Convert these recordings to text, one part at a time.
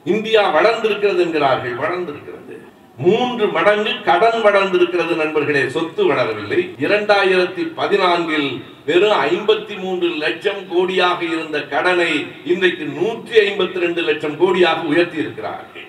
India வளர்ந்திருக்கிறது என்கிறார்கள் வளர்ந்திருக்கிறது மூன்று மடங்கு கடன் வளர்ந்திருக்கிறது நண்பர்களே சொத்து வளரவில்லை இரண்டாயிரத்தி பதினான்கில் வெறும் ஐம்பத்தி மூன்று லட்சம் கோடியாக இருந்த கடனை இன்றைக்கு நூற்றி ஐம்பத்தி ரெண்டு லட்சம் கோடியாக உயர்த்தி இருக்கிறார்கள்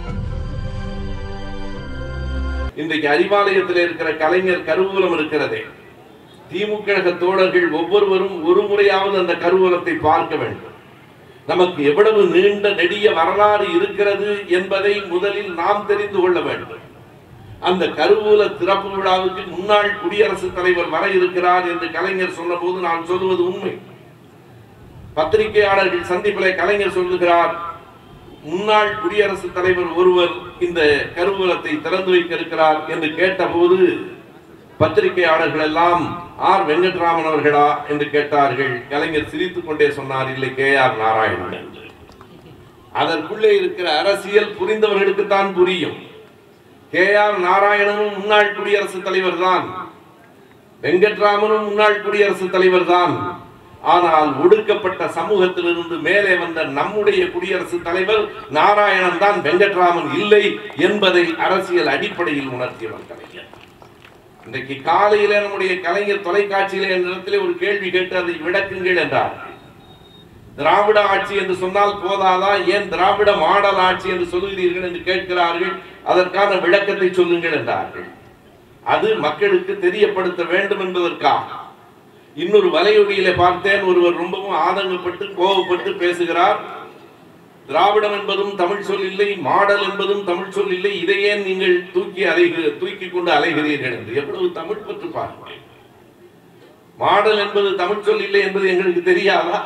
இன்றைக்கு அறிவாலயத்தில் இருக்கிற கலைஞர் கருவூலம் இருக்கிறதே திமுக கழக தோழர்கள் ஒவ்வொருவரும் ஒரு முறையாவது அந்த கருவூலத்தை பார்க்க வேண்டும் நமக்கு எவ்வளவு நீண்ட நெடிய வரலாறு இருக்கிறது என்பதை முதலில் நாம் தெரிந்து கொள்ள வேண்டும் அந்த கருவூல திறப்பு விழாவுக்கு முன்னாள் குடியரசுத் தலைவர் வர இருக்கிறார் என்று கலைஞர் சொன்னபோது நான் சொல்லுவது உண்மை பத்திரிகையாளர்கள் சந்திப்பிலே கலைஞர் சொல்லுகிறார் முன்னாள் குடியரசுத் தலைவர் ஒருவர் இந்த கருவூலத்தை திறந்து வைக்க இருக்கிறார் என்று கேட்டபோது பத்திரிகையாளர்கள் எல்லாம் ஆர் வெங்கட்ராமன் அவர்களா என்று கேட்டார்கள் கலைஞர் சிரித்துக் கொண்டே சொன்னார் இல்லை கே ஆர் நாராயணன் என்று அதற்குள்ளே இருக்கிற அரசியல் புரிந்தவர்களுக்கு தான் புரியும் கே ஆர் நாராயணனும் முன்னாள் குடியரசுத் தலைவர் தான் வெங்கட்ராமனும் முன்னாள் குடியரசுத் தலைவர் தான் ஆனால் ஒடுக்கப்பட்ட சமூகத்திலிருந்து மேலே வந்த நம்முடைய குடியரசுத் தலைவர் நாராயணன் தான் வெங்கட்ராமன் இல்லை என்பதை அரசியல் அடிப்படையில் உணர்த்தியவர் கலைஞர் இன்றைக்கு காலையில நம்முடைய கலைஞர் தொலைக்காட்சியில என்ற இடத்திலே ஒரு கேள்வி கேட்டு அதை விளக்குங்கள் என்றார் திராவிட ஆட்சி என்று சொன்னால் போதாதா ஏன் திராவிட மாடல் ஆட்சி என்று சொல்லுகிறீர்கள் என்று கேட்கிறார்கள் அதற்கான விளக்கத்தை சொல்லுங்கள் என்றார்கள் அது மக்களுக்கு தெரியப்படுத்த வேண்டும் என்பதற்காக இன்னொரு வலையொலியில பார்த்தேன் ஒருவர் ரொம்பவும் ஆதங்கப்பட்டு கோபப்பட்டு பேசுகிறார் திராவிடம் என்பதும் தமிழ் சொல் இல்லை மாடல் என்பதும் தமிழ் சொல் இல்லை இதை ஏன் நீங்கள் தூக்கி அலைகிற தூக்கி கொண்டு அலைகிறீர்கள் என்று எவ்வளவு தமிழ் பற்று பாருங்கள் மாடல் என்பது தமிழ் சொல் இல்லை என்பது எங்களுக்கு தெரியாதா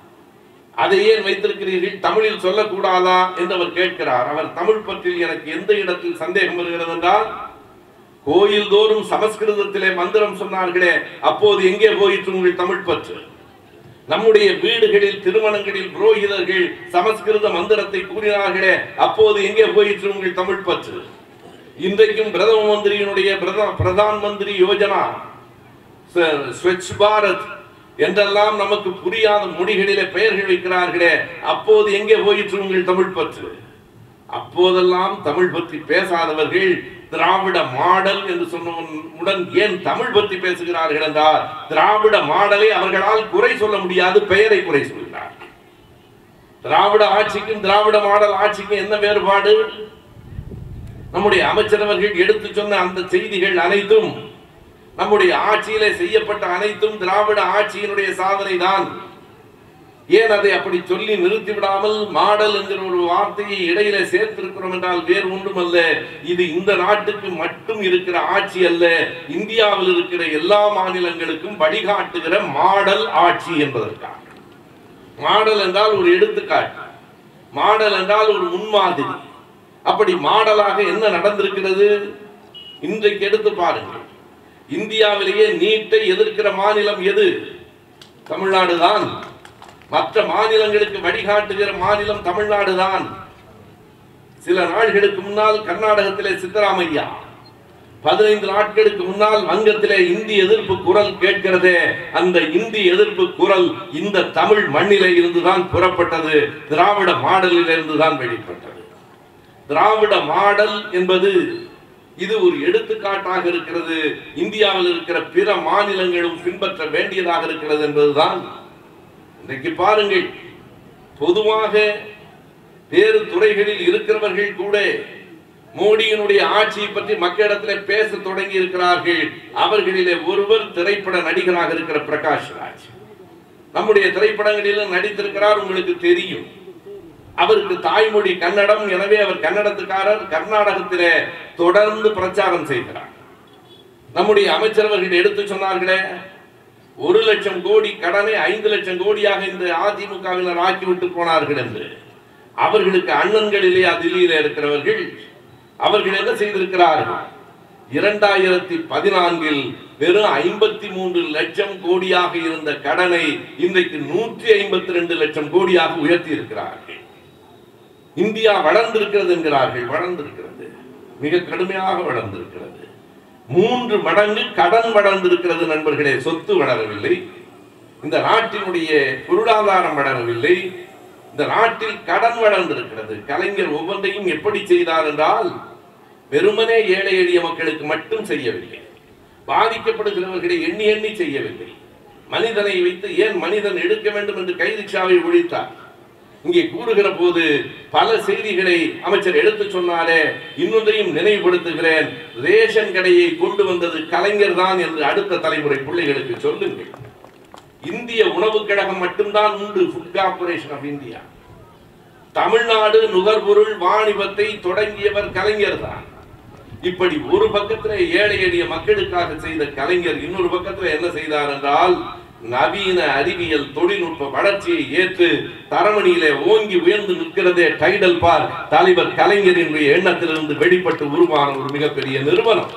அதை ஏன் வைத்திருக்கிறீர்கள் தமிழில் சொல்லக்கூடாதா என்று அவர் கேட்கிறார் அவர் தமிழ் பற்றில் எனக்கு எந்த இடத்தில் சந்தேகம் வருகிறது என்றால் கோயில் தோறும் சமஸ்கிருதத்திலே மந்திரம் சொன்னார்களே அப்போது எங்கே போயிற்று உங்கள் தமிழ் பற்று நம்முடைய வீடுகளில் திருமணங்களில் புரோகிதர்கள் சமஸ்கிருத மந்திரத்தை கூறினார்களே அப்போது எங்கே போயிற்று உங்கள் தமிழ் பற்று இன்றைக்கும் பிரதம மந்திரியினுடைய பிரதா- பிரதான் மந்திரி யோஜனா ஸ்வ- ஸ்வச் பாரத் என்றெல்லாம் நமக்கு புரியாத மொழிகளிலே பெயர்கள் வைக்கிறார்களே அப்போது எங்கே போயிற்று உங்கள் தமிழ் பற்று அப்போதெல்லாம் தமிழ் பற்றி பேசாதவர்கள் திராவிட மாடல் என்று சொன்னவுடன் ஏன் தமிழ் பற்றி பேசுகிறார்கள் என்றால் திராவிட மாடலை அவர்களால் குறை சொல்ல முடியாது பெயரை குறை சொல்கிறார் திராவிட ஆட்சிக்கும் திராவிட மாடல் ஆட்சிக்கும் என்ன வேறுபாடு நம்முடைய அமைச்சரவர்கள் எடுத்து சொன்ன அந்த செய்திகள் அனைத்தும் நம்முடைய ஆட்சியிலே செய்யப்பட்ட அனைத்தும் திராவிட ஆட்சியினுடைய சாதனை தான் ஏன் அதை அப்படி சொல்லி நிறுத்தி விடாமல் மாடல் என்கிற ஒரு வார்த்தையை இடையில சேர்த்திருக்கிறோம் என்றால் வேறு ஒன்றுமல்ல இது இந்த நாட்டுக்கு மட்டும் இருக்கிற ஆட்சி அல்ல இந்தியாவில் இருக்கிற எல்லா மாநிலங்களுக்கும் வழிகாட்டுகிற மாடல் ஆட்சி என்பதற்காக மாடல் என்றால் ஒரு எடுத்துக்காட்டு மாடல் என்றால் ஒரு முன்மாதிரி அப்படி மாடலாக என்ன நடந்திருக்கிறது இன்றைக்கு எடுத்து பாருங்கள் இந்தியாவிலேயே நீட்டை எதிர்க்கிற மாநிலம் எது தமிழ்நாடு தான் மற்ற மாநிலங்களுக்கு வழிகாட்டுகிற மாநிலம் தமிழ்நாடு தான் சில நாள்களுக்கு முன்னால் கர்நாடகத்திலே சித்தராமையா பதினைந்து நாட்களுக்கு முன்னால் வங்கத்திலே இந்தி எதிர்ப்பு குரல் கேட்கிறதே அந்த இந்தி எதிர்ப்பு குரல் இந்த தமிழ் மண்ணிலே இருந்துதான் புறப்பட்டது திராவிட மாடலில் இருந்துதான் வெளிப்பட்டது திராவிட மாடல் என்பது இது ஒரு எடுத்துக்காட்டாக இருக்கிறது இந்தியாவில் இருக்கிற பிற மாநிலங்களும் பின்பற்ற வேண்டியதாக இருக்கிறது என்பதுதான் இன்றைக்கு பாருங்கள் பொதுவாக வேறு துறைகளில் இருக்கிறவர்கள் கூட மோடியினுடைய ஆட்சியை பற்றி மக்களிடத்திலே பேச தொடங்கி இருக்கிறார்கள் அவர்களிலே ஒருவர் திரைப்பட நடிகராக இருக்கிற பிரகாஷ் ராஜ் நம்முடைய திரைப்படங்களிலும் நடித்திருக்கிறார் உங்களுக்கு தெரியும் அவருக்கு தாய்மொழி கன்னடம் எனவே அவர் கன்னடத்துக்காரர் கர்நாடகத்திலே தொடர்ந்து பிரச்சாரம் செய்கிறார் நம்முடைய அமைச்சரவர்கள் எடுத்து சொன்னார்களே ஒரு லட்சம் கோடி கடனை ஐந்து லட்சம் கோடியாக இந்த அதிமுகவினர் ஆக்கிவிட்டு போனார்கள் என்று அவர்களுக்கு அண்ணன்களிலே தில்லியிலே இருக்கிறவர்கள் அவர்கள் என்ன செய்திருக்கிறார்கள் இரண்டாயிரத்தி பதினான்கில் வெறும் ஐம்பத்தி மூன்று லட்சம் கோடியாக இருந்த கடனை இன்றைக்கு நூற்றி ஐம்பத்தி ரெண்டு லட்சம் கோடியாக உயர்த்தி இருக்கிறார்கள் இந்தியா வளர்ந்திருக்கிறது என்கிறார்கள் வளர்ந்திருக்கிறது மிக கடுமையாக வளர்ந்திருக்கிறது மூன்று மடங்கு கடன் வளர்ந்திருக்கிறது நண்பர்களே சொத்து வளரவில்லை இந்த நாட்டினுடைய பொருளாதாரம் வளரவில்லை இந்த நாட்டில் கடன் வளர்ந்திருக்கிறது கலைஞர் ஒவ்வொன்றையும் எப்படி செய்தார் என்றால் வெறுமனே ஏழை எளிய மக்களுக்கு மட்டும் செய்யவில்லை பாதிக்கப்படுகிறவர்களை எண்ணி எண்ணி செய்யவில்லை மனிதனை வைத்து ஏன் மனிதன் எடுக்க வேண்டும் என்று கைரிக்ஷாவை ஒழித்தார் இங்கே கூறுகிற போது பல செய்திகளை அமைச்சர் எடுத்து சொன்னாரே இன்னொன்றையும் நினைவுபடுத்துகிறேன் ரேஷன் கடையை கொண்டு வந்தது கலைஞர் தான் என்று அடுத்த தலைமுறை பிள்ளைகளுக்கு சொல்லுங்கள் இந்திய உணவுக் கழகம் மட்டும்தான் உண்டு food corporation of India Tamil Nadu நுகர்பொருள் வாணிபத்தை தொடங்கியவர் கலைஞர் தான் இப்படி ஒரு பக்கத்துல ஏழை எளிய மக்களுக்காக செய்த கலைஞர் இன்னொரு பக்கத்துல என்ன செய்தார் என்றால் நவீன அறிவியல் தொழில்நுட்ப வளர்ச்சியை ஏற்று தரமணியிலே ஓங்கி உயர்ந்து நிற்கிறதே டைடல் பார் தலைவர் கலைஞரினுடைய எண்ணத்திலிருந்து வெளிப்பட்டு உருவான ஒரு மிகப்பெரிய நிறுவனம்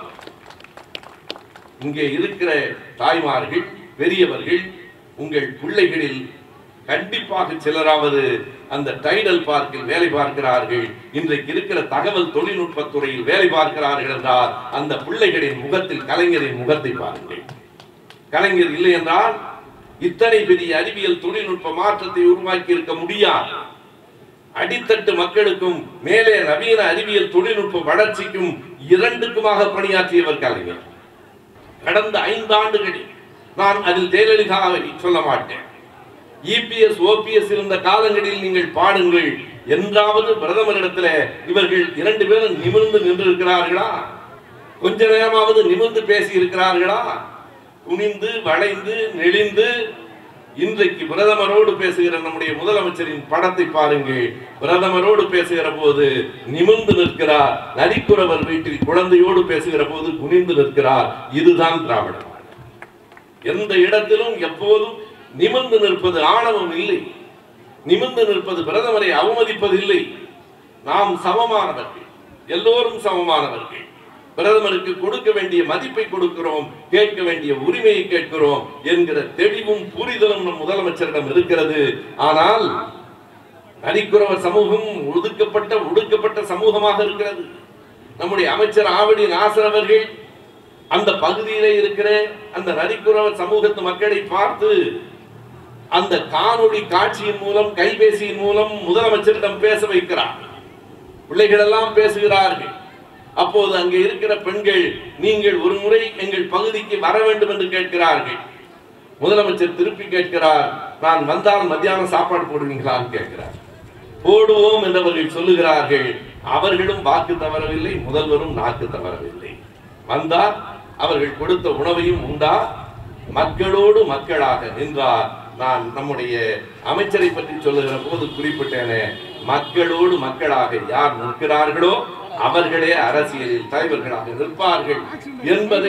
இங்கே இருக்கிற தாய்மார்கள் பெரியவர்கள் உங்கள் பிள்ளைகளில் கண்டிப்பாக சிலராவது அந்த டைடல் பார்க்கில் வேலை பார்க்கிறார்கள் இன்றைக்கு இருக்கிற தகவல் தொழில்நுட்பத் துறையில் வேலை பார்க்கிறார்கள் என்றால் அந்த பிள்ளைகளின் முகத்தில் கலைஞரின் முகத்தை பாருங்கள் கலைஞர் இல்லை என்றால் இத்தனை பெரிய அறிவியல் தொழில்நுட்ப மாற்றத்தை உருவாக்கி இருக்க முடியாது அடித்தட்டு மக்களுக்கும் மேலே நவீன அறிவியல் தொழில்நுட்ப வளர்ச்சிக்கும் இரண்டுக்குமாக பணியாற்றியவர் கலைஞர் கடந்த ஐந்து ஆண்டுகளில் நான் அதில் ஜெயலலிதாவை சொல்ல மாட்டேன் இபிஎஸ் ஓபிஎஸ் இருந்த காலங்களில் நீங்கள் பாடுங்கள் என்றாவது பிரதமரிடத்துல இவர்கள் இரண்டு பேரும் நிமிர்ந்து நின்றிருக்கிறார்களா கொஞ்ச நேரமாவது நிமிர்ந்து பேசி இருக்கிறார்களா குனிந்து வளைந்து நெளிந்து இன்றைக்கு பிரதமரோடு பேசுகிற நம்முடைய முதலமைச்சரின் படத்தை பாருங்கள் பிரதமரோடு பேசுகிற போது நிமிர்ந்து நிற்கிறார் நரிக்குறவர் வீட்டில் குழந்தையோடு பேசுகிற போது குனிந்து நிற்கிறார் இதுதான் திராவிட மாடல். எந்த இடத்திலும் எப்போதும் நிமிர்ந்து நிற்பது ஆணவம் இல்லை நிமிர்ந்து நிற்பது பிரதமரை அவமதிப்பதில்லை நாம் சமமானவர்கள் எல்லோரும் சமமானவர்கள் பிரதமருக்கு கொடுக்க வேண்டிய மதிப்பை கொடுக்கிறோம் கேட்க வேண்டிய உரிமையை கேட்கிறோம் என்கிற தெளிவும் புரிதலும் நம் முதலமைச்சரிடம் இருக்கிறது ஆனால் நரிக்குறவர் சமூகம் ஒதுக்கப்பட்ட ஒடுக்கப்பட்ட சமூகமாக இருக்கிறது நம்முடைய அமைச்சர் ஆவடி நாசர் அவர்கள் அந்த பகுதியிலே இருக்கிற அந்த நரிக்குறவர் சமூகத்து மக்களை பார்த்து அந்த காணொளி காட்சியின் மூலம் கைபேசியின் மூலம் முதலமைச்சரிடம் பேச வைக்கிறார் பிள்ளைகள் எல்லாம் பேசுகிறார்கள் அப்போது அங்கே இருக்கிற பெண்கள் நீங்கள் ஒரு முறை எங்கள் பகுதிக்கு வர வேண்டும் என்று கேட்கிறார்கள் முதலமைச்சர் திருப்பி கேட்கிறார் நான் வந்தால் மத்தியானம் சாப்பாடு போடுவீங்களான்னு கேட்கிறார் போடுவோம் என்றவர்கள் சொல்லுகிறார்கள் அவர்களும் வாக்கு தவறவில்லை முதல்வரும் நாக்கு தவறவில்லை வந்தார் அவர்கள் கொடுத்த உணவையும் உண்டார் மக்களோடு மக்களாக நின்றார் நான் நம்முடைய அமைச்சரை பற்றி சொல்லுகிற போது குறிப்பிட்டேனே மக்களோடு மக்களாக யார் நிற்கிறார்களோ அவர்களே அரசியலில் தலைவர்களாக நிற்பார்கள் என்பதை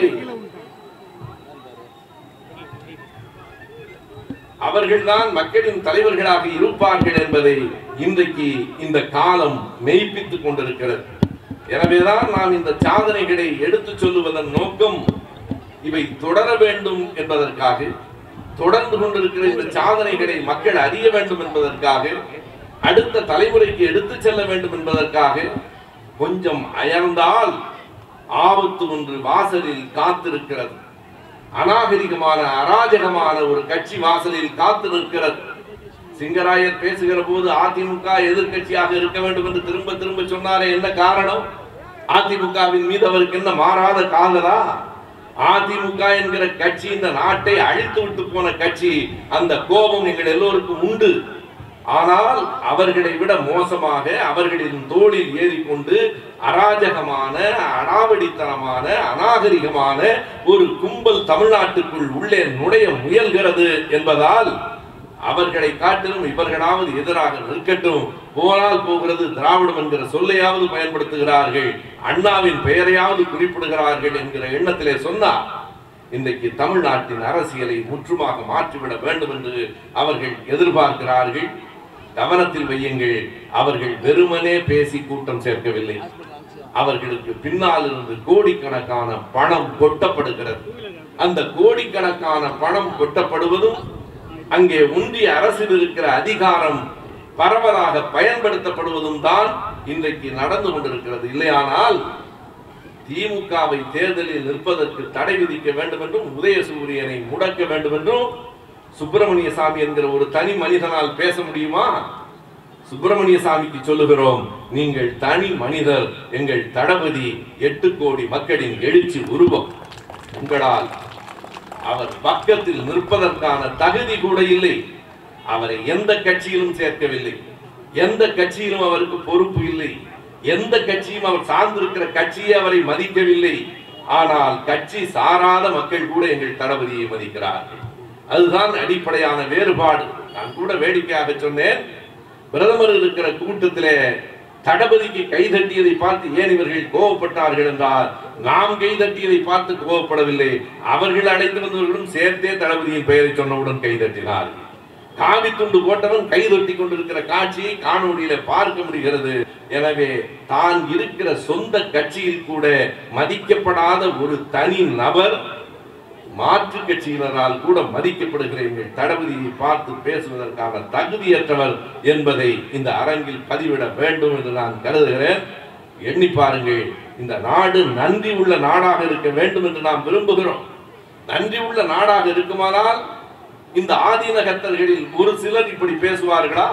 அவர்கள்தான் மக்களின் தலைவர்களாக இருப்பார்கள் என்பதை இன்றைக்கு இந்த காலம் மெய்ப்பித்துக் கொண்டிருக்கிறது எனவேதான் நாம் இந்த சாதனைகளை எடுத்துச் சொல்லுவதன் நோக்கம் இவை தொடர வேண்டும் என்பதற்காக தொடர்ந்து கொண்டிருக்கிற இந்த சாதனைகளை மக்கள் அறிய வேண்டும் என்பதற்காக அடுத்த தலைமுறைக்கு எடுத்துச் செல்ல வேண்டும் என்பதற்காக கொஞ்சம் அயர்ந்தால் ஆபத்து ஒன்று வாசலில் காத்திருக்கிறது அநாகரிகமான அராஜகமான ஒரு கட்சி வாசலில் காத்து நிற்கிறது சிங்கராயர் பேசுகிற போது அதிமுக எதிர்க்கட்சியாக இருக்க வேண்டும் என்று திரும்ப திரும்ப சொன்னாரே என்ன காரணம் அதிமுகவின் மீது அவருக்கு என்ன மாறாத காதலா அதிமுக என்கிற கட்சி இந்த நாட்டை அழித்து விட்டு போன கட்சி அந்த கோபம் எங்கள் எல்லோருக்கும் உண்டு ஆனால் அவர்களை விட மோசமாக அவர்களின் தோளில் ஏறிக்கொண்டு அராஜகமான அடாவடித்தனமான அநாகரிகமான ஒரு கும்பல் தமிழ்நாட்டுக்குள் உள்ளே நுழைய முயல்கிறது என்பதால் அவர்களை காட்டிலும் இவர்களாவது எதிராக நிற்கட்டும் போனால் போகிறது திராவிடம் என்கிற சொல்லையாவது பயன்படுத்துகிறார்கள் அண்ணாவின் பெயரையாவது குறிப்பிடுகிறார்கள் என்கிற எண்ணத்திலே சொன்னார் இன்றைக்கு தமிழ்நாட்டின் அரசியலை முற்றுமாக மாற்றிவிட வேண்டும் என்று அவர்கள் எதிர்பார்க்கிறார்கள் கவனத்தில் வையுங்கள் அவர்கள் வெறுமனே பேசி கூட்டம் சேர்க்கவில்லை அவர்களுக்கு பின்னால் இருந்து கோடிக்கணக்கான பணம் கொட்டப்படுகிறது அந்த கோடிக்கணக்கான பணம் கொட்டப்படுவதும் அங்கே ஒன்றிய அரசில் இருக்கிற அதிகாரம் பரவலாக பயன்படுத்தப்படுவதும் தான் இன்றைக்கு நடந்து கொண்டிருக்கிறது இல்லையானால் திமுகவை தேர்தலில் நிற்பதற்கு தடை விதிக்க வேண்டும் என்றும் உதயசூரியனை முடக்க வேண்டும் என்றும் சுப்பிரமணிய சாமி என்கிற ஒரு தனி மனிதனால் பேச முடியுமா சுப்பிரமணிய சாமிக்கு சொல்லுகிறோம் நீங்கள் தனி மனிதர் எங்கள் தளபதி எட்டு கோடி மக்களின் எழுச்சி உருவம் உங்களால் அவர் பக்கத்தில் நிற்பதற்கான தகுதி கூட இல்லை அவரை எந்த கட்சியிலும் சேர்க்கவில்லை எந்த கட்சியிலும் அவருக்கு பொறுப்பு இல்லை எந்த கட்சியும் அவர் சார்ந்திருக்கிற கட்சியே அவரை மதிக்கவில்லை ஆனால் கட்சி சாராத மக்கள் கூட எங்கள் தளபதியை மதிக்கிறார்கள் அதுதான் அடிப்படையான வேறுபாடு நான் கூட வேடிக்கையாக சொன்னேன் பிரதமர் இருக்கிற கூட்டத்திலே தளபதிக்கு கைதட்டியதை பார்த்து ஏன் இவர்கள் கோவப்பட்டார்கள் என்றால் நாம் கைதட்டியதை பார்த்து கோவப்படவில்லை அவர்கள் அழைத்து வந்தவர்களும் சேர்த்தே தளபதியின் பெயரை சொன்னவுடன் கைதட்டினார்கள் காவி துண்டு போட்டவன் கைதொட்டி கொண்டிருக்கிற காட்சியை காணொளியில பார்க்க முடிகிறது எனவே தான் இருக்கிற சொந்த கட்சியில் கூட மதிக்கப்படாத ஒரு தனி நபர் மாற்று கட்சியினரால் கூட மதிக்கப்படுகிற எங்கள் தளபதியை பார்த்து பேசுவதற்கான தகுதியற்றவர் என்பதை இந்த அரங்கில் பதிவிட வேண்டும் என்று நான் கருதுகிறேன் எண்ணி பாருங்கள் இந்த நாடு நன்றி உள்ள நாடாக இருக்க வேண்டும் என்று நாம் விரும்புகிறோம் நன்றி உள்ள நாடாக இருக்குமானால் இந்த ஆதீனகர்த்தர்களில் ஒரு சிலர் இப்படி பேசுவார்களா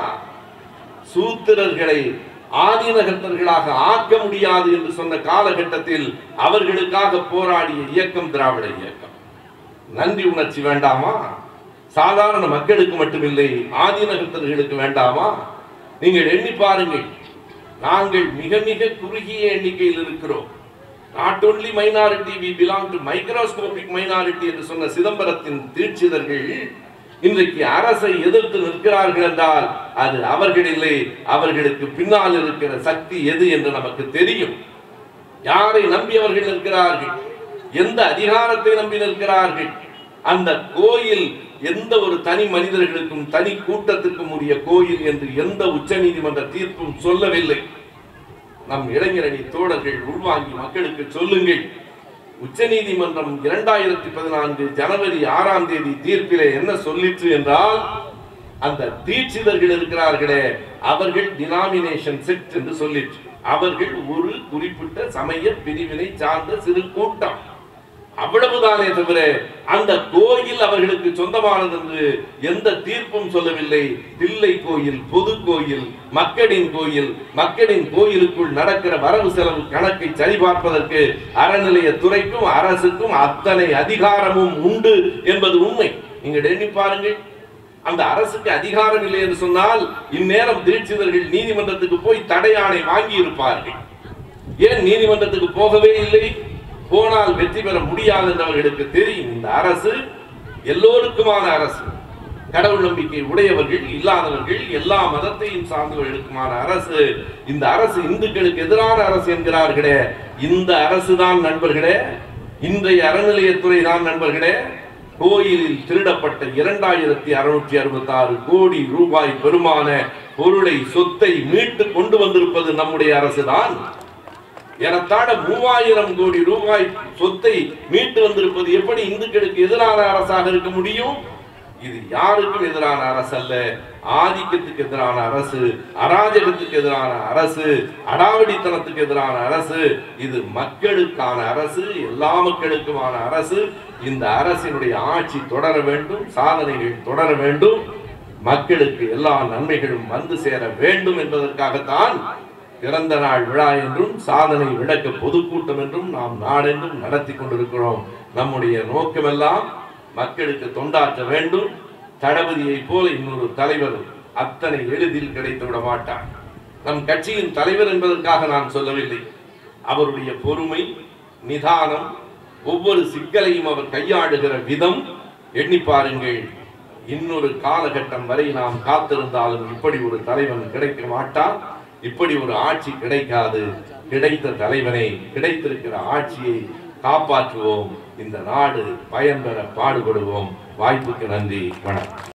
சூத்திரர்களை ஆதீனகர்த்தர்களாக ஆக்க முடியாது என்று சொன்ன காலகட்டத்தில் அவர்களுக்காக போராடிய இயக்கம் திராவிட இயக்கம் நன்றி உணர்ச்சி வேண்டாமா சாதாரண மக்களுக்கு மட்டுமில்லை ஆதீனகர்த்தர்களுக்கு வேண்டாமா நீங்கள் எண்ணி பாருங்கள் நாங்கள் மிக மிக குறுகிய எண்ணிக்கையில் இருக்கிறோம் not only minority we belong to microscopic minority என்று சொன்ன சிதம்பரத்தின் தீட்சிதர்கள் இன்றைக்கு அரசை எதிர்த்து நிற்கிறார்கள் என்றால் அது அவர்கள் இல்லை அவர்களுக்கு பின்னால் இருக்கிற சக்தி எது என்று நமக்கு தெரியும் யாரை நம்பி அவர்கள் நிற்கிறார்கள் எந்த அதிகாரத்தை நம்பி நிற்கிறார்கள் அந்த கோயில் எந்த ஒரு தனி மனிதர்களுக்கும் தனி கூட்டத்திற்கும் உரிய கோயில் என்று எந்த உச்சநீதிமன்ற தீர்ப்பும் சொல்லவில்லை நம் இளைஞரணி தோழர்கள் உள்வாங்கி மக்களுக்கு சொல்லுங்கள் உச்சநீதிமன்றம் இரண்டாயிரத்தி பதினான்கு ஜனவரி ஆறாம் தேதி தீர்ப்பிலே என்ன சொல்லிற்று என்றால் அந்த தீட்சிதர்கள் இருக்கிறார்களே அவர்கள் டினாமினேஷன் செட் என்று சொல்லிற்று அவர்கள் ஒரு குறிப்பிட்ட சமய பிரிவினை சார்ந்த சிறு கூட்டம் அவ்வளவுதானே தவிர அந்த கோயில் அவர்களுக்கு சொந்தமானது என்று எந்த தீர்ப்பும் சொல்லவில்லை தில்லை கோயில் பொது கோயில் மக்களின் கோயில் மக்களின் கோயிலுக்குள் நடக்கிற வரவு செலவு கணக்கை சரிபார்ப்பதற்கு அறநிலையத்துறைக்கும் அரசுக்கும் அத்தனை அதிகாரமும் உண்டு என்பது உண்மை நீங்கள் எண்ணி பாருங்கள் அந்த அரசுக்கு அதிகாரம் இல்லை என்று சொன்னால் இந்நேரம் தீட்சிதர்கள் நீதிமன்றத்துக்கு போய் தடையாணை வாங்கி இருப்பார்கள் ஏன் நீதிமன்றத்துக்கு போகவே இல்லை போனால் வெற்றி பெற முடியாது என்று அவர்களுக்கு தெரியும் இந்த அரசு எல்லோருக்குமான அரசு கடவுள் நம்பிக்கை உடையவர்கள் இல்லாதவர்கள் எல்லா மதத்தையும் சார்ந்தவர்களுக்குமான அரசு இந்த அரசு இந்துக்களுக்கு எதிரான அரசு என்கிறார்களே இந்த அரசு தான் நண்பர்களே இன்றைய அறநிலையத்துறை தான் நண்பர்களே கோயிலில் திருடப்பட்ட இரண்டாயிரத்தி அறுநூற்றி அறுபத்தி ஆறு கோடி ரூபாய் பெருமான பொருளை சொத்தை மீட்டு கொண்டு வந்திருப்பது நம்முடைய அரசுதான் ஏறத்தாழ மூவாயிரம் கோடி ரூபாய் சொத்தை மீட்டு வந்திருப்பது எப்படி இந்துக்களுக்கு எதிரான அரசாக இருக்க முடியும் இது யாருக்கும் எதிரான அரசு அல்ல ஆதிக்கத்துக்கு எதிரான அரசு அராஜகத்துக்கு எதிரான அரசு அடாவடித்தனத்துக்கு எதிரான அரசு இது மக்களுக்கான அரசு எல்லா மக்களுக்குமான அரசு இந்த அரசினுடைய ஆட்சி தொடர வேண்டும் சாதனைகள் தொடர வேண்டும் மக்களுக்கு எல்லா நன்மைகளும் வந்து சேர வேண்டும் என்பதற்காகத்தான் பிறந்த நாள் விழா என்றும் சாதனை விளக்க பொதுக்கூட்டம் என்றும் நாம் நாடென்றும் நடத்தி கொண்டிருக்கிறோம் நம்முடைய நோக்கமெல்லாம் மக்களுக்கு தொண்டாற்ற வேண்டும் தளபதியை போல இன்னொரு தலைவர் அத்தனை எளிதில் கிடைத்து விட மாட்டார் நம் கட்சியின் தலைவர் என்பதற்காக நான் சொல்லவில்லை அவருடைய பொறுமை நிதானம் ஒவ்வொரு சிக்கலையும் அவர் கையாளுகிற விதம் எண்ணி பாருங்கள் இன்னொரு காலகட்டம் வரை நாம் காத்திருந்தாலும் இப்படி ஒரு தலைவன் கிடைக்க மாட்டான் இப்படி ஒரு ஆட்சி கிடைக்காது கிடைத்த தலைவனை கிடைத்திருக்கிற ஆட்சியை காப்பாற்றுவோம் இந்த நாடு பயன்பெற பாடுபடுவோம் வாய்ப்புக்கு நன்றி வணக்கம்